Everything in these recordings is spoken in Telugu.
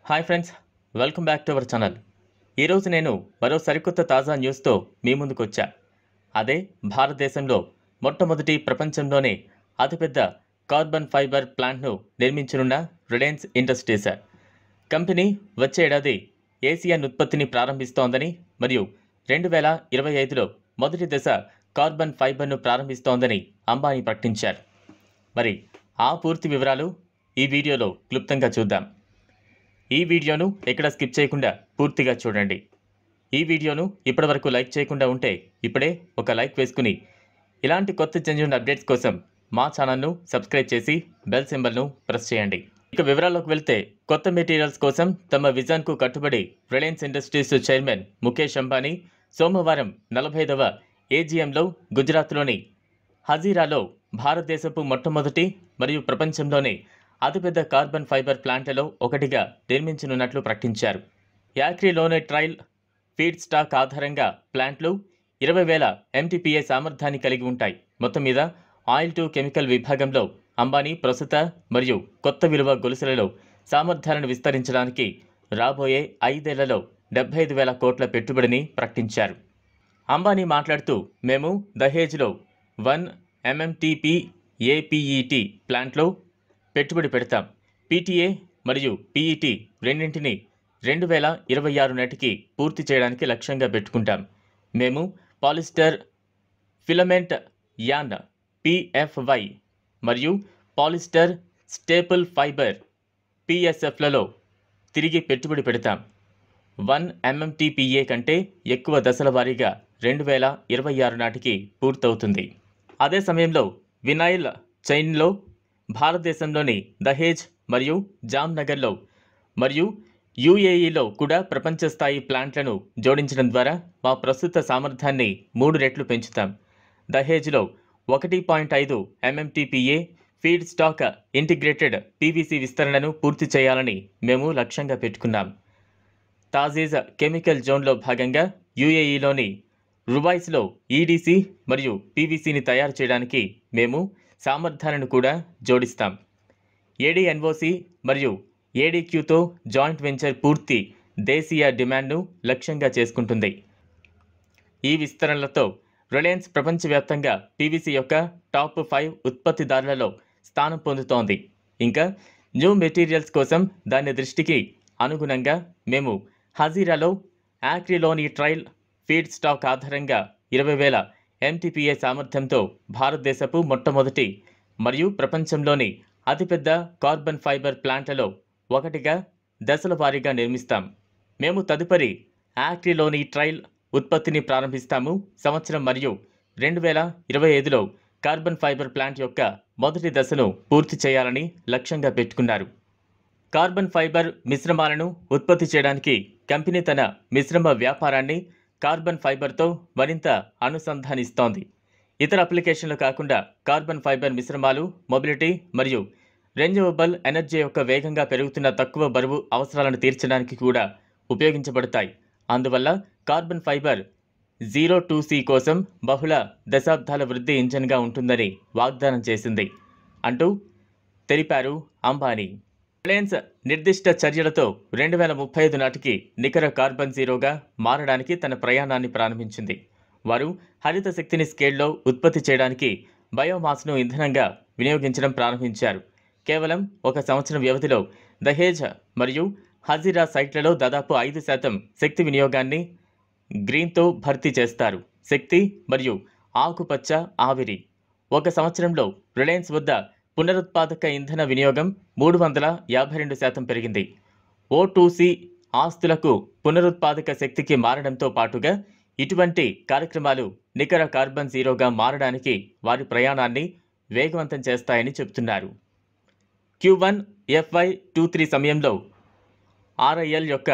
hi friends welcome back to our channel ఈరోజు నేను మరో సరికొత్త తాజా న్యూస్తో మీ ముందుకు వచ్చా అదే భారతదేశంలో మొట్టమొదటి ప్రపంచంలోనే అతిపెద్ద కార్బన్ ఫైబర్ ప్లాంట్ను నిర్మించనున్న రిలయన్స్ ఇండస్ట్రీస్ కంపెనీ వచ్చే ఏడాది ఏసియన్ ఉత్పత్తిని ప్రారంభిస్తోందని మరియు రెండు వేల ఇరవై ఐదులో మొదటి దశ కార్బన్ ఫైబర్ను ప్రారంభిస్తోందని అంబానీ ప్రకటించారు మరి ఆ పూర్తి వివరాలు ఈ వీడియోలో క్లుప్తంగా చూద్దాం ఈ వీడియోను ఎక్కడ స్కిప్ చేయకుండా పూర్తిగా చూడండి ఈ వీడియోను ఇప్పటివరకు లైక్ చేయకుండా ఉంటే ఇప్పుడే ఒక లైక్ వేసుకుని ఇలాంటి కొత్త జెన్యున్ అప్డేట్స్ కోసం మా ఛానల్ను సబ్స్క్రైబ్ చేసి బెల్ సింబల్ను ప్రెస్ చేయండి ఇక వివరాల్లోకి వెళ్తే కొత్త మెటీరియల్స్ కోసం తమ విజన్కు కట్టుబడి Reliance Industries chairman Mukesh Ambani సోమవారం నలభై ఐదవ ఏజీఎంలో గుజరాత్లోని హజీరాలో భారతదేశపు మొట్టమొదటి మరియు ప్రపంచంలోనే అతిపెద్ద కార్బన్ ఫైబర్ ప్లాంట్లలో ఒకటిగా నిర్మించనున్నట్లు ప్రకటించారు యాక్రీలోనే ట్రైల్ ఫీడ్ స్టాక్ ఆధారంగా ప్లాంట్లు ఇరవై వేల ఎంటీపీఏ సామర్థ్యాన్ని కలిగి ఉంటాయి మొత్తం మీద ఆయిల్ టు కెమికల్ విభాగంలో అంబానీ ప్రస్తుత మరియు కొత్త విలువ గొలుసులలో సామర్థ్యాలను విస్తరించడానికి రాబోయే ఐదేళ్లలో డెబ్బై ఐదు వేల కోట్ల పెట్టుబడిని ప్రకటించారు అంబానీ మాట్లాడుతూ మేము దహేజ్లో వన్ ఎంఎంటీపీ ఏపీఈటీ ప్లాంట్లో పెట్టుబడి పెడతాం పీటీఏ మరియు పీఈటీ రెండింటిని రెండు వేల ఇరవై ఆరు నాటికి పూర్తి చేయడానికి లక్ష్యంగా పెట్టుకుంటాం మేము పాలిస్టర్ ఫిలమెంట్ యాన్ పిఎఫ్వై మరియు పాలిస్టర్ స్టేపుల్ ఫైబర్ పిఎస్ఎఫ్లలో తిరిగి పెట్టుబడి పెడతాం వన్ ఎంఎంటీపీఏ కంటే ఎక్కువ దశల వారీగా రెండు వేల ఇరవై ఆరు నాటికి పూర్తవుతుంది అదే సమయంలో వినైల్ చైన్లో భారతదేశంలోని దహేజ్ మరియు జామ్నగర్లో మరియు యుఏఈలో కూడా ప్రపంచ స్థాయి ప్లాంట్లను జోడించడం ద్వారా మా ప్రస్తుత సామర్థ్యాన్ని మూడు రెట్లు పెంచుతాం దహేజ్లో ఒకటి పాయింట్ ఐదు MMTPA feedstock integrated PVC విస్తరణను పూర్తి చేయాలని మేము లక్ష్యంగా పెట్టుకున్నాం తాజీజ్ కెమికల్ జోన్లో భాగంగా యుఏఈలోని రుబాయిస్లో ఈడీసీ మరియు పీవీసీని తయారు చేయడానికి మేము సామర్థ్యాలను కూడా జోడిస్తాం ఏడీఎన్ఓసి మరియు ఏడీక్యూతో జాయింట్ వెంచర్ పూర్తి దేశీయ డిమాండ్ను లక్ష్యంగా చేసుకుంటుంది ఈ విస్తరణలతో రిలయన్స్ ప్రపంచవ్యాప్తంగా పీవీసీ యొక్క టాప్ ఫైవ్ ఉత్పత్తిదారులలో స్థానం పొందుతోంది ఇంకా న్యూ మెటీరియల్స్ కోసం దాని దృష్టికి అనుగుణంగా మేము హజీరాలో యాక్రిలోని ట్రైల్ ఫీడ్ స్టాక్ ఆధారంగా ఇరవై వేల ఎంటీపీఏ సామర్థ్యంతో భారతదేశపు మొట్టమొదటి మరియు ప్రపంచంలోని అతిపెద్ద కార్బన్ ఫైబర్ ప్లాంట్లలో ఒకటిగా దశల వారీగా నిర్మిస్తాం మేము తదుపరి యాక్రిలోని ట్రైల్ ఉత్పత్తిని ప్రారంభిస్తాము సంవత్సరం మరియు రెండు వేల ఇరవై ఐదులో కార్బన్ ఫైబర్ ప్లాంట్ యొక్క మొదటి దశను పూర్తి చేయాలని లక్ష్యంగా పెట్టుకున్నారు కార్బన్ ఫైబర్ మిశ్రమాలను ఉత్పత్తి చేయడానికి కంపెనీ తన మిశ్రమ వ్యాపారాన్ని కార్బన్ ఫైబర్తో మరింత అనుసంధానిస్తోంది ఇతర అప్లికేషన్లు కాకుండా కార్బన్ ఫైబర్ మిశ్రమాలు మొబిలిటీ మరియు రెన్యూవబుల్ ఎనర్జీ యొక్క వేగంగా పెరుగుతున్న తక్కువ బరువు అవసరాలను తీర్చడానికి కూడా ఉపయోగించబడతాయి అందువల్ల carbon fibre zero two C కోసం బహుళ దశాబ్దాల వృద్ధి ఇంజన్గా ఉంటుందని వాగ్దానం చేసింది అంటూ తెలిపారు అంబానీ రిలయన్స్ నిర్దిష్ట చర్యలతో రెండు వేల ముప్పై ఐదు నాటికి నికర కార్బన్ జీరోగా మారడానికి తన ప్రయాణాన్ని ప్రారంభించింది వారు హరిత శక్తిని స్కేల్లో ఉత్పత్తి చేయడానికి బయోమాస్ను ఇంధనంగా వినియోగించడం ప్రారంభించారు కేవలం ఒక సంవత్సరం వ్యవధిలో దహేజ్ మరియు హజీరా సైట్లలో దాదాపు ఐదు శాతం శక్తి వినియోగాన్ని గ్రీన్తో భర్తీ చేస్తారు శక్తి మరియు ఆకుపచ్చ ఆవిరి ఒక సంవత్సరంలో రిలయన్స్ వద్ద పునరుత్పాదక ఇంధన వినియోగం మూడు వందల యాభై రెండు శాతం పెరిగింది ఓ టూసీ ఆస్తులకు పునరుత్పాదక శక్తికి మారడంతో పాటుగా ఇటువంటి కార్యక్రమాలు నికర కార్బన్ జీరోగా మారడానికి వారి ప్రయాణాన్ని వేగవంతం చేస్తాయని చెబుతున్నారు Q one FY two three సమయంలో ఆర్ఐఎల్ యొక్క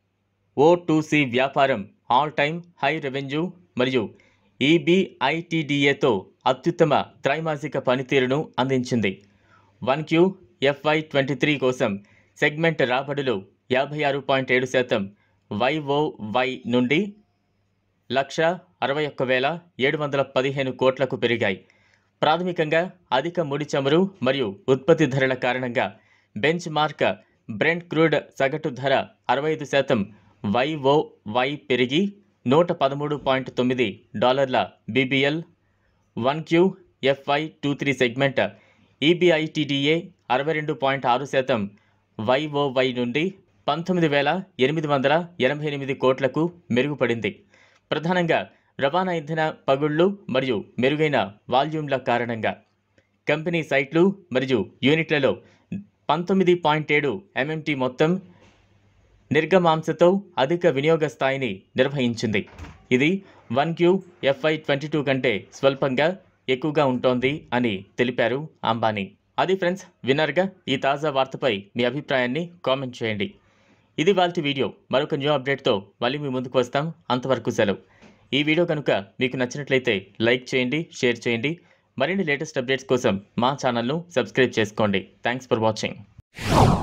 ఓ టూ సి వ్యాపారం ఆల్ టైమ్ హై రెవెన్యూ మరియు ఈబీఐటీడీఏతో అత్యుత్తమ త్రైమాసిక పనితీరును అందించింది one Q FY twenty three కోసం సెగ్మెంట్ రాబడులు యాభై ఆరు పాయింట్ ఏడు శాతం వైఓవై నుండి లక్ష అరవై ఒక్క వేల ఏడు వందల పదిహేను కోట్లకు పెరిగాయి ప్రాథమికంగా అధిక ముడి చమురు మరియు ఉత్పత్తి ధరల కారణంగా బెంచ్ మార్క్ బ్రెంట్ క్రూడ్ సగటు ధర అరవై ఐదు శాతం వైఓవై పెరిగి నూట పదమూడు పాయింట్ తొమ్మిది డాలర్ల BBL one Q FY two three segment ఈబీఐటీడీఏ అరవై రెండు పాయింట్ ఆరు శాతం వైఓవై నుండి పంతొమ్మిది వేల ఎనిమిది వందల ఎనభై ఎనిమిది కోట్లకు మెరుగుపడింది ప్రధానంగా రవాణా ఇంధన పగుళ్లు మరియు మెరుగైన వాల్యూమ్ల కారణంగా కంపెనీ సైట్లు మరియు యూనిట్లలో పంతొమ్మిది పాయింట్ ఏడు ఎంఎంటీ మొత్తం నిర్గమాంసతో అధిక వినియోగ స్థాయిని నిర్వహించింది ఇది one Q FY twenty two కంటే స్వల్పంగా ఎక్కువగా ఉంటోంది అని తెలిపారు అంబానీ అది ఫ్రెండ్స్ విన్నర్గా ఈ తాజా వార్తపై మీ అభిప్రాయాన్ని కామెంట్ చేయండి ఇది వాళ్ళ వీడియో మరొక న్యూ అప్డేట్తో మళ్ళీ మీ ముందుకు వస్తాం అంతవరకు సెలవు ఈ వీడియో కనుక మీకు నచ్చినట్లయితే లైక్ చేయండి షేర్ చేయండి మరిన్ని లేటెస్ట్ అప్డేట్స్ కోసం మా ఛానల్ను సబ్స్క్రైబ్ చేసుకోండి థ్యాంక్స్ ఫర్ వాచింగ్